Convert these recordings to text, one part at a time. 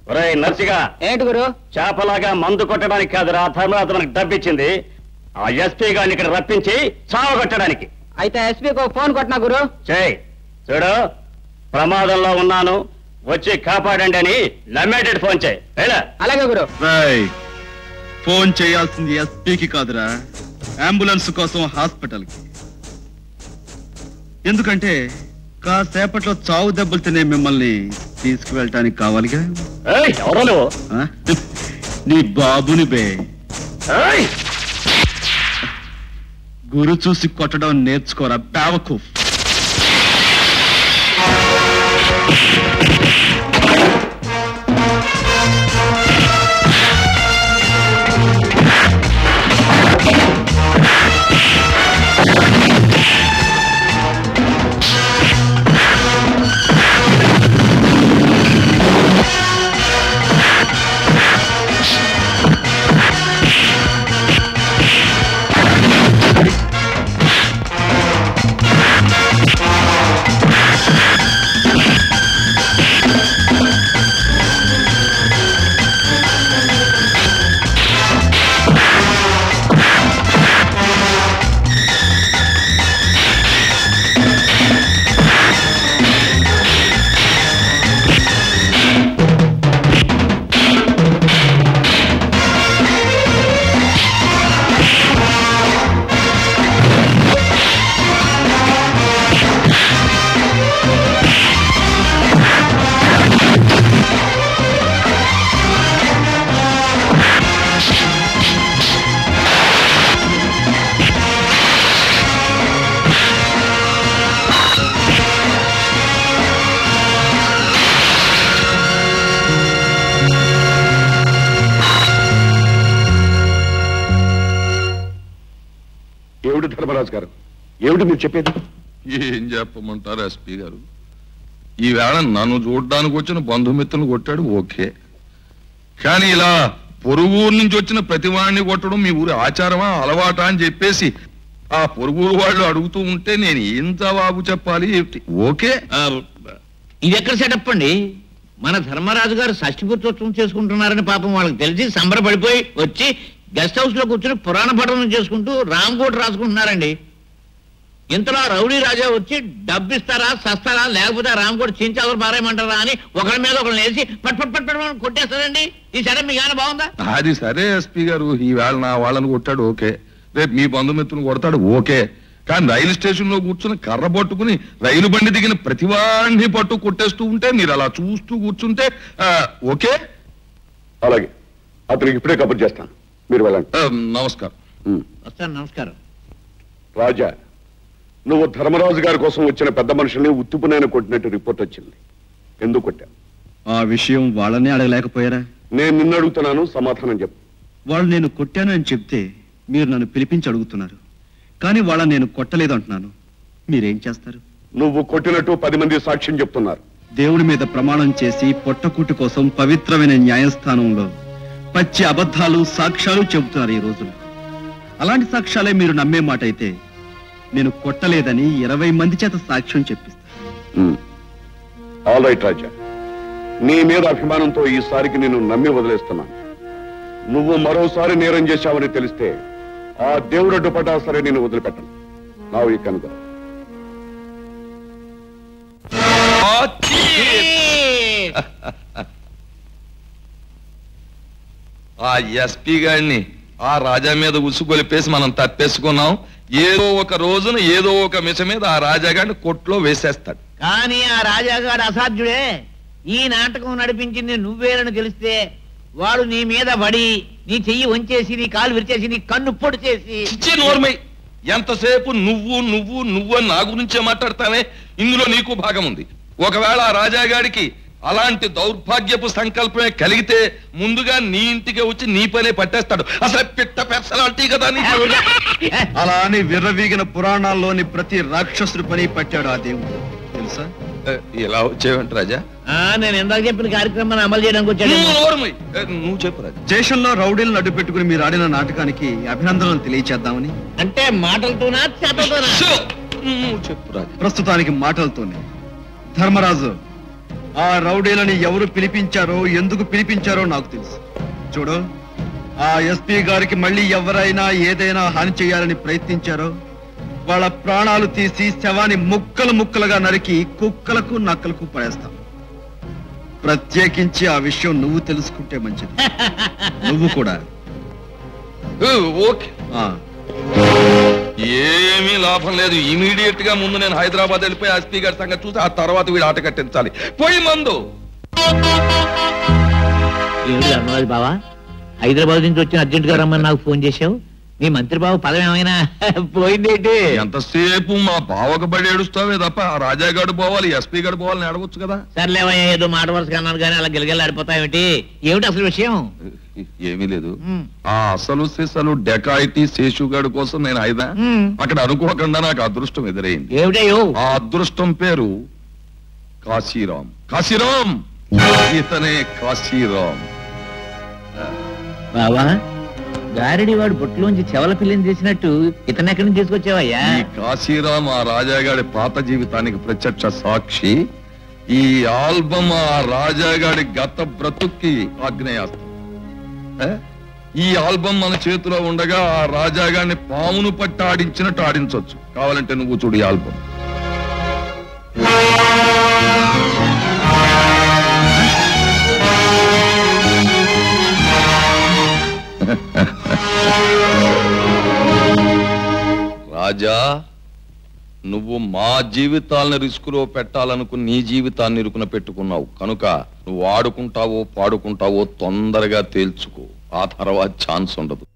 ఒరేయ్ నర్సిగా ఏంటి గురు చేపలాగా మందు కొట్టడానికి కాదురా ధర్మరాజు మనకు డబ్బిచ్చింది ఆ ఎస్పీ గారిని ఇక్కడ రప్పించి చావ కొట్టడానికి అయితే ఎస్పీకి ఒక ఫోన్ కొట్టినా గురు చేయి చూడు ప్రమాదంలో ఉన్నాను వచ్చి కాపాడండి అని నమ్మేటట్టు ఫోన్ చేయి వెళ్ళా అలాగే గురు రాయ్ ఫోన్ చేయాల్సింది ఎస్పీకి కాదురా అంబులెన్స్ కోసం హాస్పిటల్కి ఎందుకంటే కాసేపట్లో చావు దెబ్బలు తినే మిమ్మల్ని తీసుకువెళ్ళటానికి కావాలిగా ఏయ్, ఎవరో నువ్వు ఆ? నీ బాబుని బే ఏయ్! గురు చూసి కొట్టడం నేర్చుకోరా బేవకు ఏమిటి ధర్మరాజు గారు ఏమిటి మీరు చెప్పేది ఏం చెప్పమంటారు ఎస్పీ గారు ఈవేళ నన్ను చూడడానికి వచ్చిన బంధుమిత్రులు కొట్టాడు ఓకే కానీ ఇలా పొరుగురు నుంచి వచ్చిన ప్రతి వాడిని కొట్టడం మీ ఊరి ఆచారమా అలవాటా అని చెప్పేసి ఆ పొరుగురు వాళ్ళు అడుగుతూ ఉంటే నేను ఏం జవాబు చెప్పాలి ఏమిటి? ఓకే ఆ, ఇది ఎక్కడ సెటప్ అండి మన ధర్మరాజు గారు షష్టిపుత్రోత్సవం చేసుకుంటున్నారని పాపం వాళ్ళకి తెలిసి సంబరపడిపోయి వచ్చి గెస్ట్ హౌస్ లో కూర్చుని పురాణ పఠనం చేసుకుంటూ రామ్కోట్ రాసుకుంటున్నారండి ఇంతలో ఆ రౌడీ రాజా వచ్చి డబ్బిస్తారా సస్తారా లేకపోతే ఆ రామ్కోట్ చించాలు పారేయమంటారా అని ఒకరి మీద ఒకరిని వేసి పట్ పట్ పట్ పట్ పట్ కొట్టేస్తారండి ఈ సెటప్ మీకు ఏమైనా బాగుందా అది సరే ఎస్పీ గారు ఈవేళ నా వాళ్ళని కొట్టాడు ఓకే రేపు మీ బంధుమిత్రులు కొడతాడు ఓకే కానీ రైలు స్టేషన్ లో కూర్చుని కర్ర పట్టుకుని రైలు బండి దిగిన ప్రతి వాడిని పట్టు కొట్టేస్తూ ఉంటే మీరు అలా చూస్తూ కూర్చుంటే ఆ, ఓకే అలాగే అతనికి ఇప్పుడే కబుర్ చేస్తాను మీరు వెళ్ళండి ఆ, నమస్కారం ఉమ్. వస్తాను నమస్కారం రాజా నువ్వు ధర్మరాజు గారి కోసం వచ్చిన పెద్ద మనుషుల్ని ఉత్తుపునైన కొట్టినట్టు రిపోర్ట్ వచ్చింది ఎందుకు కొట్టా ఆ విషయం వాళ్ళనే అడగలేకపోయారా నేను నిన్ను అడుగుతున్నాను సమాధానం చెప్పు వాళ్ళు నేను కొట్టాను అని చెప్తే మీరు నన్ను పిలిపించి అడుగుతున్నారు కానీ వాళ్ళని నేను కొట్టలేదు అంటున్నాను మీరేం చేస్తారు నువ్వు కొట్టినట్టు పది మంది సాక్ష్యం చెప్తున్నారు దేవుడి మీద ప్రమాణం చేసి పొట్టకూటి కోసం పవిత్రమైన న్యాయస్థానంలో పచ్చి అబద్ధాలు సాక్ష్యాలు చెబుతున్నారు ఈ రోజుల్లో అలాంటి సాక్ష్యాలే మీరు నమ్మే మాట అయితే నేను కొట్టలేదని ఇరవై మంది చేత సాక్ష్యం చెప్పిస్తాను ఆల్ రైట్ రాజా నీ మీద అభిమానంతో ఈసారికి నేను నమ్మి వదిలేస్తున్నాను నువ్వు మరోసారి నేరం చేశావని తెలిస్తే ఆ దేవుడు అడ్డుపడ్డా సరే నేను వదిలిపెట్టను నా ఈ కనుక ఆ ఎస్పీ గారిని ఆ రాజా మీద ఉసుగొలిపేసి మనం తప్పేసుకున్నాం ఏదో ఒక రోజున ఏదో ఒక మిష మీద ఆ రాజా గారిని కొట్లో వేసేస్తాడు కానీ ఆ రాజాగాడు అసాధ్యుడే ఈ నాటకం నడిపించింది నువ్వేనని తెలిస్తే వాడు నీ మీద పడి నీ చెయ్యి వంచేసి నీ కాలు విరిచేసి నీ కన్ను పొడి చేసి ఇచ్చే నోర్మై ఎంతసేపు నువ్వు నువ్వు నువ్వు అని నా గురించే మాట్లాడతానే ఇందులో నీకు భాగం ఉంది ఒకవేళ ఆ రాజాగాడికి అలాంటి దౌర్భాగ్యపు సంకల్పమే కలిగితే ముందుగా నీ ఇంటికి వచ్చి నీ పనే పట్టేస్తాడు అసలు పిట్ట పెర్సనాలిటీ కదా నీ అలా అని విర్రవీగిన పురాణాల్లోని ప్రతి రాక్షసుడి పని పట్టాడు ఆ దేవుడు తెలుసా ఏ, ఇలా వచ్చేవంట రాజా ఆ, నేను ఇందాక చెప్పిన కార్యక్రమాన్ని అమలు చేయడానికి వచ్చాడు నువ్వు నోరుమూయ్. ఏ, నువ్వు చెప్పు రాజా దేశంలో రౌడీలను అడ్డు పెట్టుకుని మీరు ఆడిన నాటకానికి అభినందనలు తెలియచేద్దామని అంటే మాటలతోనా చేతలతోనా షో! నువ్వు చెప్పు రాజా ప్రస్తుతానికి మాటలతోనే ధర్మరాజు ఆ రౌడీలని ఎవరు పిలిపించారో ఎందుకు పిలిపించారో నాకు తెలుసు చూడు ఆ ఎస్పీ గారికి మళ్ళీ ఎవరైనా ఏదైనా హాని చేయాలని ప్రయత్నించారో వాళ్ళ ప్రాణాలు తీసి శవాన్ని ముక్కలు ముక్కలుగా నరికి కుక్కలకు నక్కలకు పడేస్తాం ప్రత్యేకించి ఆ విషయం నువ్వు తెలుసుకుంటే మంచిది నువ్వు కూడా ఊ, ఓకే ఆ ఏమీ లాభం లేదు ఇమీడియట్ గా ముందు నేను హైదరాబాద్ వెళ్ళిపోయి ఎస్పీ గారి సంగతి చూసి ఆ తర్వాత వీడు ఆట కట్టించాలి పోయి మందు ఏమిటి ధర్మరాజు బావా హైదరాబాద్ నుంచి వచ్చిన అర్జెంట్ గా రమ్మని నాకు ఫోన్ చేశావు మీ మంత్రి బాబు పదం ఏమైనా పోయిందేంటి ఎంతసేపు మా బావకు బడి ఏడుస్తావే తప్ప ఆ రాజాగాడు పోవాలి ఎస్పీ గారు పోవాలని అడగొచ్చు కదా సర్లేవయ్యా ఏదో మాట వరుసగా అన్నాను కానీ అలా గిలగిలాడిపోతావేమిటి ఏమిటి అసలు విషయం ఏమీ లేదు మ్. ఆ అసలు సిసలు డెకాయిటీ శేషుగాడు కోసం నేను అయిదా మ్. అక్కడ అనుకోకుండా నాకు అదృష్టం ఎదురైంది ఏమిటయ్యో ఆ అదృష్టం పేరు కాశీరాం కాశీరాం ఇతనే కాశీరాం బావా గారడి వాడు బొట్టులోంచి చెవల పిల్లని చేసినట్టు ఇతను ఎక్కడి నుంచి తీసుకొచ్చావయ్యా ఈ కాశీరాం ఆ రాజాగాడి పాత జీవితానికి ప్రత్యక్ష సాక్షి ఈ ఆల్బమ్ ఆ రాజాగాడి గత బ్రతుక్కి ఆగ్నేయాస్త్రం ఏ? ఈ ఆల్బమ్ మన చేతిలో ఉండగా ఆ రాజాగాడిని పామును పట్టి ఆడించినట్టు ఆడించవచ్చు కావాలంటే నువ్వు చూడు ఈ ఆల్బమ్ రాజా నువ్వు మా జీవితాలను రిస్కులో పెట్టాలనుకుని నీ జీవితాన్ని ఇరుకున పెట్టుకున్నావు కనుక నువ్వు ఆడుకుంటావో పాడుకుంటావో తొందరగా తేల్చుకో ఆ తర్వాత ఛాన్స్ ఉండదు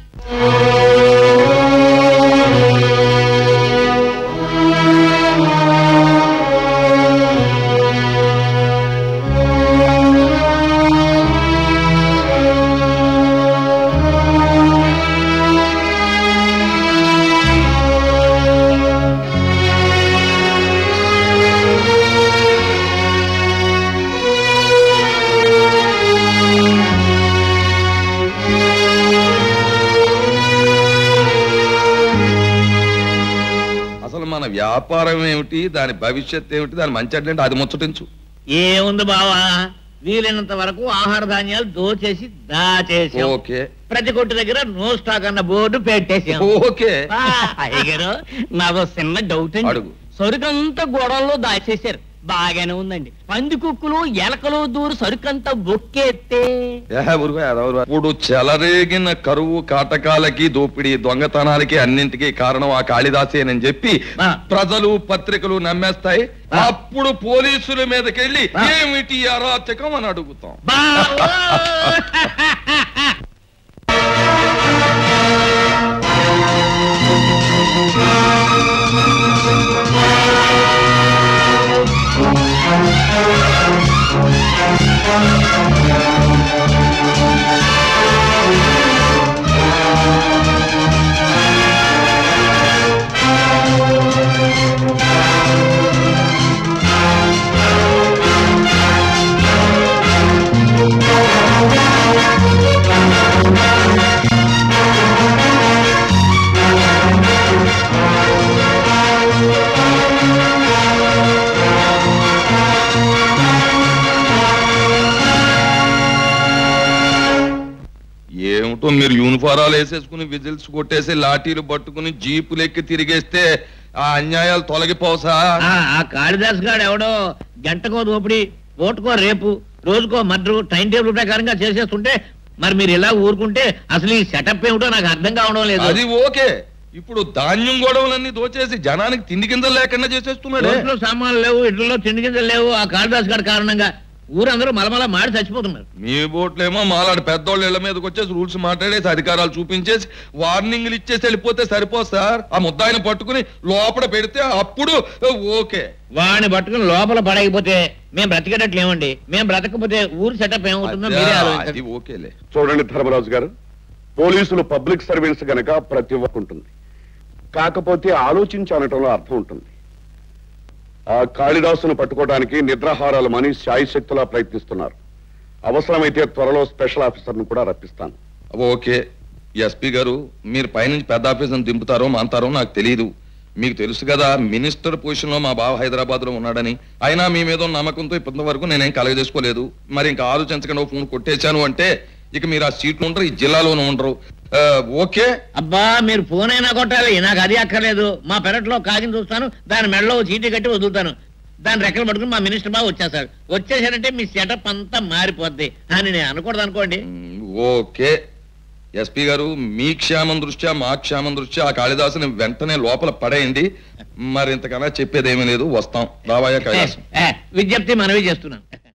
అసలు మన వ్యాపారం ఏమిటి దాని భవిష్యత్ ఏమిటి దాని మంచి అంటే అది ముచ్చటించు ఏముంది బావా వీలైనంత వరకు ఆహార ధాన్యాలు దోచేసి దాచేసాం ఓకే ప్రతి కొట్టు దగ్గర నో స్టాక్ అన్న బోర్డు పెట్టేసాం ఓకే అయ్యగారు నాదో చిన్న డౌట్ అండి అడుగు. సరుకంతా గోడల్లో దాచేశారు బాగానే ఉందండి పంది కుక్కులు ఎలకలు దూరు సరుకంతా బొక్కేస్తే ఏ ఊరుకో, ఏదో ఊరుకో. ఇప్పుడు చెలరేగిన కరువు కాటకాలకి దోపిడీ దొంగతనాలకి అన్నింటికి కారణం ఆ కాళిదాసేనని చెప్పి ఆ. ప్రజలు పత్రికలు నమ్మేస్తాయి ఆ. అప్పుడు పోలీసుల మీదకెళ్ళి ఆ. ఏమిటి ఈ అరాచకం అని అడుగుతాం బావో! ఏమిటో మీరు యూనిఫారాలు వేసేసుకుని విజిల్స్ కొట్టేసి లాఠీలు పట్టుకుని జీపులు ఎక్కి తిరిగేస్తే ఆ అన్యాయాలు తొలగిపోసా ఆ ఆ కాళిదాస్ గాడు ఎవడో గంటకో దోపిడి పూటకో రేపు రోజుకో మడ్రు టైం టేబుల్ ప్రకారంగా చేసేస్తుంటే మరి మీరు ఇలా ఊరుకుంటే అసలు ఈ సెటప్ ఏమిటో నాకు అర్థం కావడం లేదు అది ఓకే ఇప్పుడు ధాన్యం గొడవలన్నీ దోచేసి జనానికి తిండి కింద లేకుండా చేసేస్తున్నాడే రోడ్లో సామాన్లు లేవు ఇళ్లలో తిండి గింజలు లేవు ఆ కాళిదాస్ గారి కారణంగా ఊరందరూ మలమల మాడి చచ్చిపోతున్నారు మీ బోట్లేమో మాలాడు పెద్దోళ్ళ ఇళ్ల మీదకి వచ్చేసి రూల్స్ మాట్లాడేసి అధికారాలు చూపించేసి వార్నింగ్లు ఇచ్చేసి వెళ్ళిపోతే సరిపోదు సార్ ఆ ముద్దాయిన పట్టుకుని లోపల పెడితే అప్పుడు ఓకే వాడిని పట్టుకుని లోపల పడకపోతే మేము బ్రతికేటట్లు ఏమండి మేము బ్రతకపోతే ఊరు సెటప్ ఏమవుతుందో మీరే అది ఆలోచించండి ఓకేలే చూడండి ధర్మరాజు గారు పోలీసులు పబ్లిక్ సర్వీస్ గనక ప్రతి ఒక్క ఉంటుంది కాకపోతే ఆలోచించి అనటంలో అర్థం ఉంటుంది ఆ కాళిదాసును పట్టుకోవడానికి నిద్రాహారాలు మని శాయశక్తులా ప్రయత్నిస్తున్నారు అవసరమైతే త్వరలో స్పెషల్ ఆఫీసర్ను కూడా రప్పిస్తాను ఓకే ఎస్పీ గారు మీరు పైనుంచి పెద్ద ఆఫీసర్ని దింపుతారో మాంతారో నాకు తెలియదు మీకు తెలుసు కదా మినిస్టర్ పొజిషన్ లో మా బావ హైదరాబాద్ లో ఉన్నాడని అయినా మీ మీద ఉన్న నమ్మకంతో ఇప్పటి వరకు నేనేం కలగజేసుకోలేదు మరి ఇంకా ఆలోచించకుండా ఓ ఫోన్ కొట్టేశాను అంటే ఇక మీరు ఆ సీట్లు ఉండరు ఈ జిల్లాలోనూ ఉండరు ఆ, ఓకే అబ్బా మీరు ఫోన్ అయినా కొట్టాలి నాకు అది అక్కర్లేదు మా పెరట్లో కాగితం చూస్తాను దాని మెడలో ఓ చీటీ కట్టి వదులుతాను దాని రెక్కలు పట్టుకుని మా మినిస్టర్ బాబు వచ్చేస్తాడు వచ్చేసారంటే మీ సెటప్ అంతా మారిపోద్ది అని నేను అనకూడదు అనుకోండి మ్, ఓకే ఎస్పీ గారు మీ క్షేమం దృష్ట్యా మా క్షేమం దృష్ట్యా ఆ కాళిదాసుని వెంటనే లోపల పడేయండి మరి ఇంతకన్నా చెప్పేది ఏమీ లేదు వస్తాం రావాయ కైలాసం ఏ, విజ్ఞప్తి మనవి చేస్తున్నాను